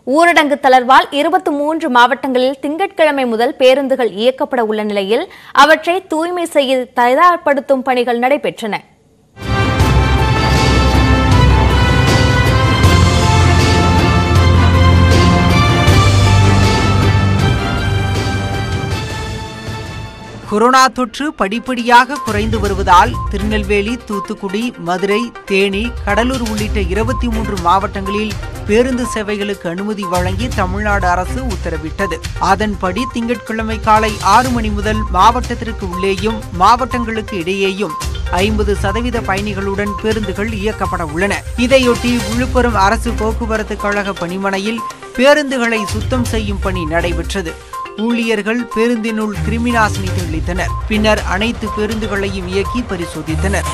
ஊரடங்கு தளர்வால் இருபத்தி மூன்று மாவட்டங்களில் திங்கட்கிழமை முதல் பேருந்துகள் இயக்கப்பட உள்ள நிலையில் அவற்றை தூய்மை செய்ய தயார்படுத்தும் பணிகள் நடைபெற்றன கொரோனா தொற்று படிப்படியாக குறைந்து வருவதால் திருநெல்வேலி தூத்துக்குடி மதுரை தேனி கடலூர் உள்ளிட்ட இருபத்தி மூன்று மாவட்டங்களில் பேருந்து சேவைகளுக்கு அனுமதி வழங்கி தமிழ்நாடு அரசு உத்தரவிட்டது அதன்படி திங்கட்கிழமை காலை ஆறு மணி முதல் மாவட்டத்திற்கு உள்ளேயும் மாவட்டங்களுக்கு இடையேயும் ஐம்பது சதவீத பயணிகளுடன் பேருந்துகள் இயக்கப்பட உள்ளன இதையொட்டி விழுப்புரம் அரசு போக்குவரத்து கழக பணிமனையில் பேருந்துகளை சுத்தம் செய்யும் பணி நடைபெற்றது ஊழியர்கள் பேருந்தினுள் கிருமிநாசினி தெளித்தனர் பின்னர் அனைத்து பேருந்துகளையும் இயக்கி பரிசோதித்தனர்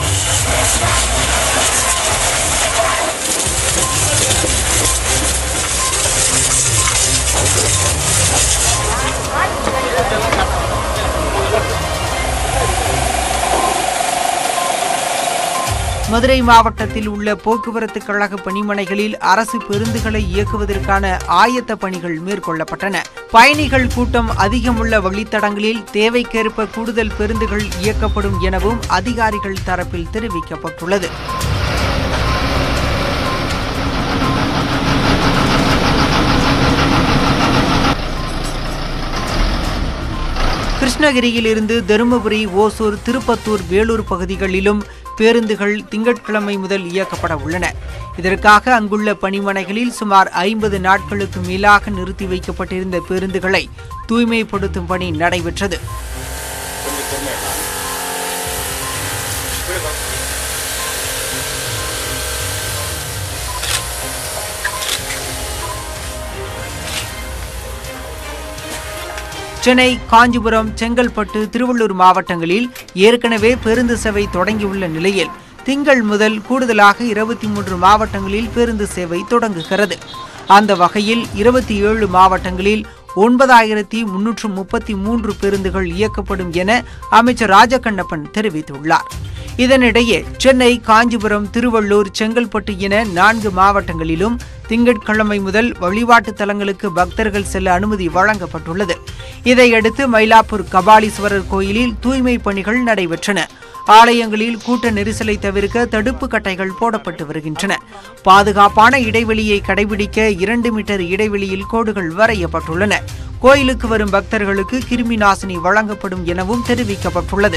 மதுரை மாவட்டத்தில் உள்ள போக்குவரத்து கழக பணிமனைகளில் அரசு பேருந்துகளை இயக்குவதற்கான ஆயத்த பணிகள் மேற்கொள்ளப்பட்டன பயணிகள் கூட்டம் அதிகமுள்ள வழித்தடங்களில் தேவைக்கேற்ப கூடுதல் பேருந்துகள் இயக்கப்படும் எனவும் அதிகாரிகள் தரப்பில் தெரிவிக்கப்பட்டுள்ளது கிருஷ்ணகிரியில் இருந்து தருமபுரி ஓசூர் திருப்பத்தூர் வேலூர் பகுதிகளிலும் பேருந்துகள் திங்கட்கிழமை முதல் இயக்கப்பட உள்ளன இதற்காக அங்குள்ள பணிமனைகளில் சுமார் ஐம்பது நாட்களுக்கு மேலாக நிறுத்தி வைக்கப்பட்டிருந்த பேருந்துகளை தூய்மைப்படுத்தும் பணி நடைபெற்றது சென்னை காஞ்சிபுரம் செங்கல்பட்டு திருவள்ளூர் மாவட்டங்களில் ஏற்கனவே பேருந்து சேவை தொடங்கியுள்ள நிலையில் திங்கள் முதல் கூடுதலாக இருபத்தி மூன்று மாவட்டங்களில் பேருந்து சேவை தொடங்குகிறது அந்த வகையில் இருபத்தி ஏழு மாவட்டங்களில் ஒன்பதாயிரத்தி முன்னூற்று முப்பத்தி மூன்று பேருந்துகள் இயக்கப்படும் என அமைச்சர் ராஜகண்ணப்பன் தெரிவித்துள்ளார் இதனிடையே சென்னை காஞ்சிபுரம் திருவள்ளூர் செங்கல்பட்டு என நான்கு மாவட்டங்களிலும் திங்கட்கிழமை முதல் வழிபாட்டு தலங்களுக்கு பக்தர்கள் செல்ல அனுமதி வழங்கப்பட்டுள்ளது இதையடுத்து மயிலாப்பூர் கபாலீஸ்வரர் கோயிலில் தூய்மை பணிகள் நடைபெற்றன ஆலயங்களில் கூட்ட நெரிசலை தவிர்க்க தடுப்பு கட்டைகள் போடப்பட்டு வருகின்றன பாதுகாப்பான இடைவெளியை கடைபிடிக்க இரண்டு மீட்டர் இடைவெளியில் கோடுகள் வரையப்பட்டுள்ளன கோயிலுக்கு வரும் பக்தர்களுக்கு கிருமி நாசினி வழங்கப்படும் எனவும் தெரிவிக்கப்பட்டுள்ளது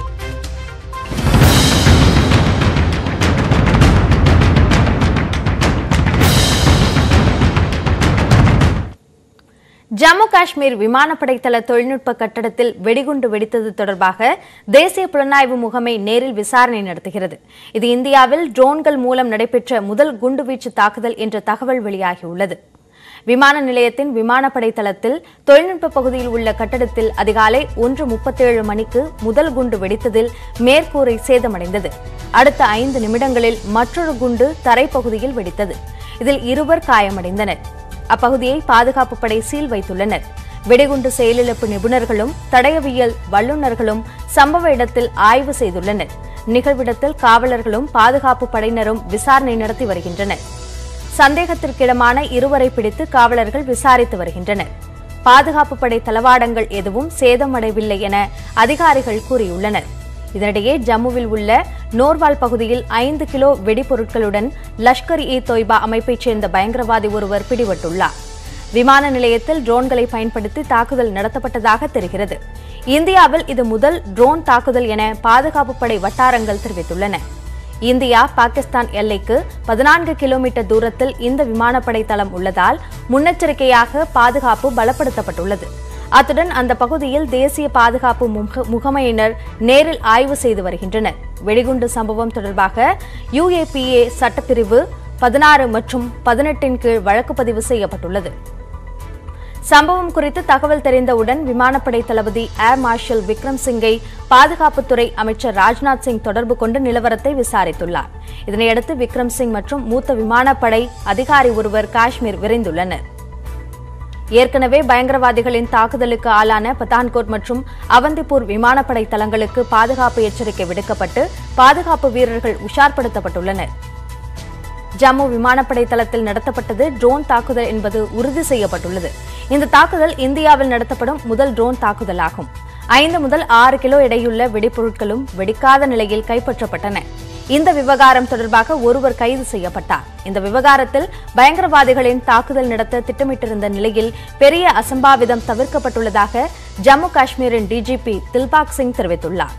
ஜம்மு காஷ்மீர் விமானப்படை தள தொழில்நுட்ப கட்டடத்தில் வெடிகுண்டு வெடித்தது தொடர்பாக தேசிய புலனாய்வு முகமை நேரில் விசாரணை நடத்துகிறது இது இந்தியாவில் ட்ரோன்கள் மூலம் நடைபெற்ற முதல் குண்டுவீச்சு தாக்குதல் என்ற தகவல் வெளியாகியுள்ளது விமான நிலையத்தின் விமானப்படை தளத்தில் தொழில்நுட்ப பகுதியில் உள்ள கட்டடத்தில் அதிகாலை ஒன்று முப்பத்தேழு மணிக்கு முதல் குண்டு வெடித்ததில் மேற்கூரை சேதமடைந்தது அடுத்த ஐந்து நிமிடங்களில் மற்றொரு குண்டு தரைப்பகுதியில் வெடித்தது இதில் இருவர் காயமடைந்தனர் அப்பகுதியை பாதுகாப்பு படை சீல் வைத்துள்ளனர் வெடிகுண்டு செயலிழப்பு நிபுணர்களும் தடயவியல் வல்லுநர்களும் சம்பவ இடத்தில் ஆய்வு செய்துள்ளனர் நிகழ்விடத்தில் காவலர்களும் பாதுகாப்பு படையினரும் விசாரணை நடத்தி வருகின்றனர் சந்தேகத்திற்கிடமான இருவரை பிடித்து காவலர்கள் விசாரித்து வருகின்றனர் பாதுகாப்பு படை தளவாடங்கள் எதுவும் சேதமடையவில்லை என அதிகாரிகள் கூறியுள்ளனர் இதனிடையே ஜம்முவில் உள்ள நோர்வால் பகுதியில் ஐந்து கிலோ வெடிபொருட்களுடன் லஷ்கர் இ தொய்பா அமைப்பைச் சேர்ந்த பயங்கரவாதி ஒருவர் பிடிபட்டுள்ளார் விமான நிலையத்தில் ட்ரோன்களை பயன்படுத்தி தாக்குதல் நடத்தப்பட்டதாக தெரிகிறது இந்தியாவில் இது முதல் ட்ரோன் தாக்குதல் என பாதுகாப்பு படை வட்டாரங்கள் தெரிவித்துள்ளன இந்தியா பாகிஸ்தான் எல்லைக்கு பதினான்கு கிலோமீட்டர் தூரத்தில் இந்த விமானப்படை தளம் உள்ளதால் முன்னெச்சரிக்கையாக பாதுகாப்பு பலப்படுத்தப்பட்டுள்ளது அத்துடன் அந்த பகுதியில் தேசிய பாதுகாப்பு முக- முகமையினர் நேரில் ஆய்வு செய்து வருகின்றனர் வெடிகுண்டு சம்பவம் தொடர்பாக யுஏபிஏ சட்டப்பிரிவு பதினாறு மற்றும் பதினெட்டின் கீழ் வழக்கு பதிவு செய்யப்பட்டுள்ளது சம்பவம் குறித்து தகவல் தெரிந்தவுடன் விமானப்படை தளபதி ஏர் மார்ஷல் விக்ரம் சிங்கை பாதுகாப்புத்துறை அமைச்சர் ராஜ்நாத் சிங் தொடர்பு கொண்டு நிலவரத்தை விசாரித்துள்ளார் இதனையடுத்து விக்ரம் சிங் மற்றும் மூத்த விமானப்படை அதிகாரி ஒருவர் காஷ்மீர் விரைந்துள்ளனர் ஏற்கனவே பயங்கரவாதிகளின் தாக்குதலுக்கு ஆளான பத்தான்கோட் மற்றும் அவந்திப்பூர் விமானப்படை தளங்களுக்கு பாதுகாப்பு எச்சரிக்கை விடுக்கப்பட்டு பாதுகாப்பு வீரர்கள் உஷார்படுத்தப்பட்டுள்ளனர் ஜம்மு விமானப்படை தளத்தில் நடத்தப்பட்டது ட்ரோன் தாக்குதல் என்பது உறுதி செய்யப்பட்டுள்ளது இந்த தாக்குதல் இந்தியாவில் நடத்தப்படும் முதல் ட்ரோன் தாக்குதலாகும் ஐந்து முதல் ஆறு கிலோ எடையுள்ள வெடிப்பொருட்களும் வெடிக்காத நிலையில் கைப்பற்றப்பட்டன இந்த விவகாரம் தொடர்பாக ஒருவர் கைது செய்யப்பட்டார் இந்த விவகாரத்தில் பயங்கரவாதிகளின் தாக்குதல் நடத்த திட்டமிட்டிருந்த நிலையில் பெரிய அசம்பாவிதம் தவிர்க்கப்பட்டுள்ளதாக ஜம்மு காஷ்மீரின் டிஜிபி தில்பாக் சிங் தெரிவித்துள்ளார்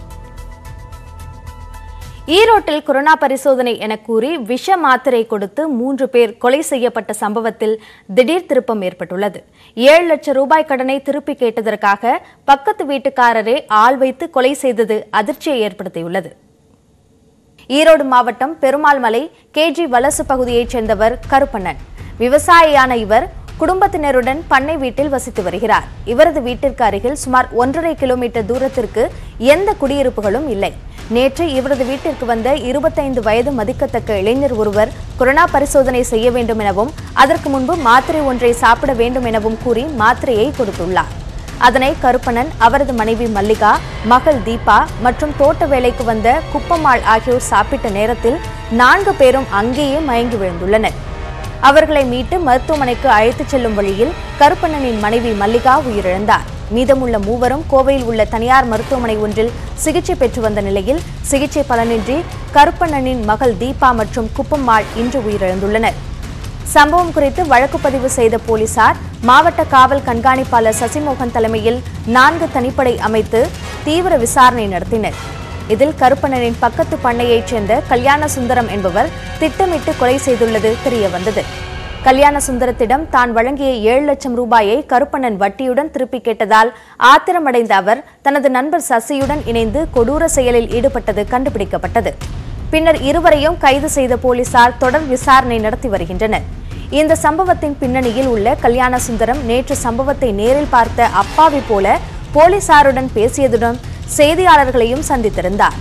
ஈரோட்டில் கொரோனா பரிசோதனை என கூறி விஷ மாத்திரை கொடுத்து மூன்று பேர் கொலை செய்யப்பட்ட சம்பவத்தில் திடீர் திருப்பம் ஏற்பட்டுள்ளது ஏழு லட்சம் ரூபாய் கடனை திருப்பி கேட்டதற்காக பக்கத்து வீட்டுக்காரரே ஆள் வைத்து கொலை செய்தது அதிர்ச்சியை ஏற்படுத்தியுள்ளது ஈரோடு மாவட்டம் பெருமாள்மலை கேஜி வலசு பகுதியைச் சேர்ந்தவர் கருப்பண்ணன் விவசாயியான இவர் குடும்பத்தினருடன் பண்ணை வீட்டில் வசித்து வருகிறார் இவரது வீட்டிற்கு அருகில் சுமார் ஒன்றரை கிலோமீட்டர் தூரத்திற்கு எந்த குடியிருப்புகளும் இல்லை நேற்று இவரது வீட்டிற்கு வந்த இருபத்தைந்து வயது மதிக்கத்தக்க இளைஞர் ஒருவர் கொரோனா பரிசோதனை செய்ய வேண்டும் எனவும் அதற்கு முன்பு மாத்திரை ஒன்றை சாப்பிட வேண்டும் எனவும் கூறி மாத்திரையை கொடுத்துள்ளார் அதனை கருப்பணன் அவரது மனைவி மல்லிகா மகள் தீபா மற்றும் தோட்ட வேலைக்கு வந்த குப்பம்மாள் ஆகியோர் சாப்பிட்ட நேரத்தில் நான்கு பேரும் அங்கேயே மயங்கி விழுந்துள்ளனர் அவர்களை மீட்டு மருத்துவமனைக்கு அழைத்துச் செல்லும் வழியில் கருப்பண்ணனின் மனைவி மல்லிகா உயிரிழந்தார் மீதமுள்ள மூவரும் கோவையில் உள்ள தனியார் மருத்துவமனை ஒன்றில் சிகிச்சை பெற்று வந்த நிலையில் சிகிச்சை பலனின்றி கருப்பண்ணனின் மகள் தீபா மற்றும் குப்பம்மாள் இன்று உயிரிழந்துள்ளனர் சம்பவம் குறித்து வழக்கு பதிவு செய்த போலீசார் மாவட்ட காவல் கண்காணிப்பாளர் சசிமோகன் தலைமையில் நான்கு தனிப்படை அமைத்து தீவிர விசாரணை நடத்தினர் இதில் கருப்பண்ணனின் பக்கத்து பண்ணையைச் சேர்ந்த கல்யாண சுந்தரம் என்பவர் திட்டமிட்டு கொலை செய்துள்ளது தெரியவந்தது கல்யாண சுந்தரத்திடம் தான் வழங்கிய ஏழு லட்சம் ரூபாயை கருப்பண்ணன் வட்டியுடன் திருப்பி கேட்டதால் ஆத்திரமடைந்த அவர் தனது நண்பர் சசியுடன் இணைந்து கொடூர செயலில் ஈடுபட்டது கண்டுபிடிக்கப்பட்டது பின்னர் இருவரையும் கைது செய்த போலீசார் தொடர் விசாரணை நடத்தி வருகின்றனர் இந்த சம்பவத்தின் பின்னணியில் உள்ள கல்யாண சுந்தரம் நேற்று சம்பவத்தை நேரில் பார்த்த அப்பாவி போல போலீசாருடன் பேசியதுடன் செய்தியாளர்களையும் சந்தித்திருந்தார்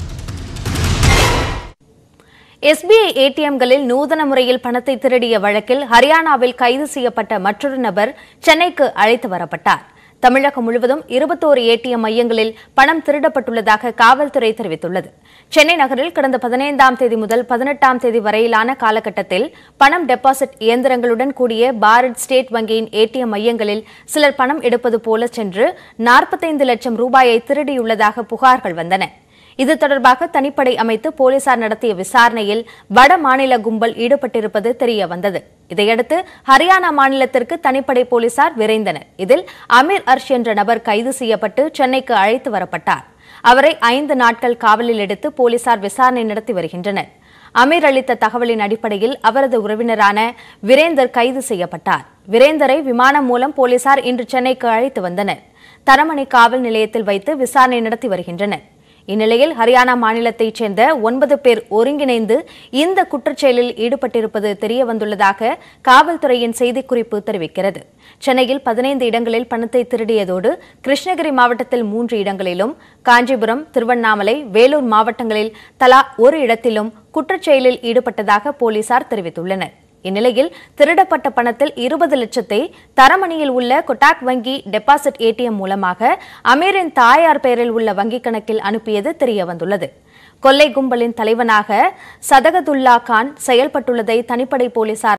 எஸ்பிஐ ஏடிஎம்களில் நூதன முறையில் பணத்தை திருடிய வழக்கில் ஹரியானாவில் கைது செய்யப்பட்ட மற்றொரு நபர் சென்னைக்கு அழைத்து வரப்பட்டார் தமிழகம் முழுவதும் இருபத்தோரு ஏடிஎம் மையங்களில் பணம் திருடப்பட்டுள்ளதாக காவல்துறை தெரிவித்துள்ளது சென்னை நகரில் கடந்த பதினைந்தாம் தேதி முதல் பதினெட்டாம் தேதி வரையிலான காலகட்டத்தில் பணம் டெபாசிட் இயந்திரங்களுடன் கூடிய பாரத் ஸ்டேட் வங்கியின் ஏடிஎம் மையங்களில் சிலர் பணம் எடுப்பது போல சென்று நாற்பத்தைந்து லட்சம் ரூபாயை திருடியுள்ளதாக புகார்கள் வந்தன இது தொடர்பாக தனிப்படை அமைத்து போலீசார் நடத்திய விசாரணையில் வட மாநில கும்பல் ஈடுபட்டிருப்பது தெரிய வந்தது இதையடுத்து ஹரியானா மாநிலத்திற்கு தனிப்படை போலீசார் விரைந்தனர் இதில் அமீர் அர்ஷ் என்ற நபர் கைது செய்யப்பட்டு சென்னைக்கு அழைத்து வரப்பட்டார் அவரை ஐந்து நாட்கள் காவலில் எடுத்து போலீசார் விசாரணை நடத்தி வருகின்றனர் அமீர் அளித்த தகவலின் அடிப்படையில் அவரது உறவினரான வீரேந்தர் கைது செய்யப்பட்டார் வீரேந்தரை விமானம் மூலம் போலீசார் இன்று சென்னைக்கு அழைத்து வந்தனர் தரமணி காவல் நிலையத்தில் வைத்து விசாரணை நடத்தி வருகின்றனர் இந்நிலையில் ஹரியானா மாநிலத்தைச் சேர்ந்த ஒன்பது பேர் ஒருங்கிணைந்து இந்த குற்றச்செயலில் ஈடுபட்டிருப்பது தெரியவந்துள்ளதாக காவல்துறையின் செய்திக்குறிப்பு தெரிவிக்கிறது சென்னையில் பதினைந்து இடங்களில் பணத்தை திருடியதோடு கிருஷ்ணகிரி மாவட்டத்தில் மூன்று இடங்களிலும் காஞ்சிபுரம் திருவண்ணாமலை வேலூர் மாவட்டங்களில் தலா ஒரு இடத்திலும் குற்றச்செயலில் ஈடுபட்டதாக போலீசார் தெரிவித்துள்ளனர் இந்நிலையில் திருடப்பட்ட பணத்தில் இருபது லட்சத்தை தரமணியில் உள்ள கொட்டாக் வங்கி டெபாசிட் ஏடிஎம் மூலமாக அமீரின் தாயார் பெயரில் உள்ள வங்கிக் கணக்கில் அனுப்பியது தெரியவந்துள்ளது கொள்ளை கும்பலின் தலைவனாக சதகதுல்லா கான் செயல்பட்டுள்ளதை தனிப்படை போலீசார்